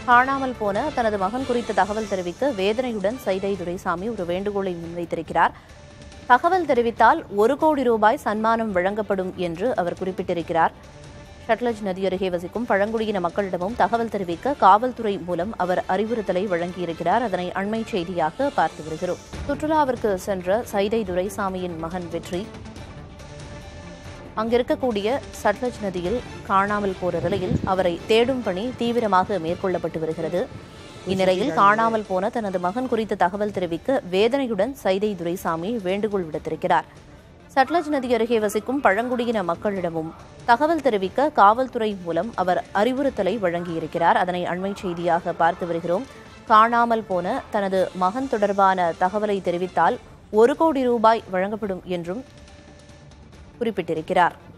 காணாமல் போன தனது மகன் குறித்த தகவல் தெரிவிக்க வேதனையுடன் சைதை துரைசாமி ஒரு வேண்டுகோளை முன்வைத்திருக்கிறார் தகவல் தெரிவித்தால் ஒரு கோடி ரூபாய் சன்மானம் வழங்கப்படும் என்று அவர் குறிப்பிட்டிருக்கிறார் ஷட்லஜ் நதி அருகே வசிக்கும் பழங்குடியின மக்களிடமும் தகவல் தெரிவிக்க காவல்துறை மூலம் அவர் அறிவுறுத்தலை வழங்கியிருக்கிறார் அதனை அண்மை செய்தியாக பார்த்து வருகிறோம் சுற்றுலாவிற்கு சென்ற சைதை துரைசாமியின் மகன் வெற்றி அங்கிருக்கக்கூடிய சட்லஜ் நதியில் காணாமல் போற நிலையில் அவரை தேடும் பணி தீவிரமாக மேற்கொள்ளப்பட்டு வருகிறது இந்நிலையில் காணாமல் போன தனது மகன் குறித்த தகவல் தெரிவிக்க வேதனையுடன் சைதை துரைசாமி வேண்டுகோள் விடுத்திருக்கிறார் சட்லஜ் நதி அருகே வசிக்கும் பழங்குடியின மக்களிடமும் தகவல் தெரிவிக்க காவல்துறை மூலம் அவர் அறிவுறுத்தலை வழங்கியிருக்கிறார் அதனை அண்மை செய்தியாக பார்த்து வருகிறோம் காணாமல் போன தனது மகன் தொடர்பான தகவலை தெரிவித்தால் ஒரு கோடி ரூபாய் வழங்கப்படும் என்றும் குறிப்பிட்டிருக்கிறார்